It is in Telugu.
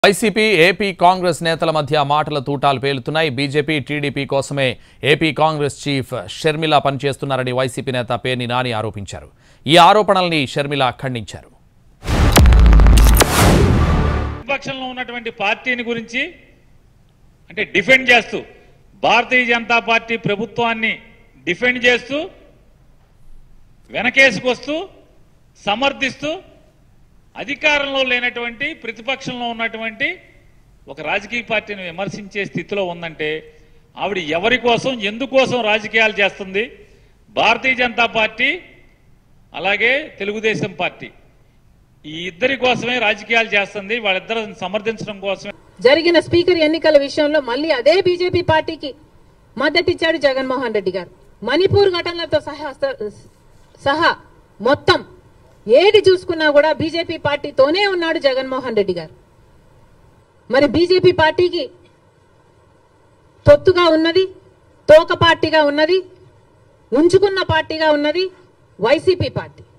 వైసీపీ ఏపీ కాంగ్రెస్ నేతల మధ్య మాటల తూటాలు పేలుతున్నాయి బీజేపీ టీడీపీ కోసమే ఏపీ కాంగ్రెస్ చీఫ్ షర్మిల పనిచేస్తున్నారని వైసీపీ నేత పేర్ని నాని ఆరోపించారు ఈ ఆరోపణల్ని షర్మిల ఖండించారు విపక్షంలో ఉన్నటువంటి పార్టీని గురించి అంటే డిఫెండ్ చేస్తూ భారతీయ జనతా పార్టీ ప్రభుత్వాన్ని డిఫెండ్ చేస్తూ వెనకేసుకొస్తూ సమర్థిస్తూ అధికారంలో లేనటువంటి ప్రతిపక్షంలో ఉన్నటువంటి ఒక రాజకీయ పార్టీని విమర్శించే స్థితిలో ఉందంటే ఆవిడ ఎవరి కోసం ఎందుకోసం రాజకీయాలు చేస్తుంది భారతీయ జనతా పార్టీ అలాగే తెలుగుదేశం పార్టీ ఈ ఇద్దరి కోసమే రాజకీయాలు చేస్తుంది వాళ్ళిద్దరిని సమర్థించడం కోసమే జరిగిన స్పీకర్ ఎన్నికల విషయంలో మళ్ళీ అదే బీజేపీ పార్టీకి మద్దతిచ్చాడు జగన్మోహన్ రెడ్డి గారు మణిపూర్ ఘటనలతో సహా సహా మొత్తం ఏది చూసుకున్నా కూడా బీజేపీ పార్టీతోనే ఉన్నాడు జగన్మోహన్ రెడ్డి గారు మరి బీజేపీ పార్టీకి తొత్తుగా ఉన్నది తోక పార్టీగా ఉన్నది ఉంచుకున్న పార్టీగా ఉన్నది వైసీపీ పార్టీ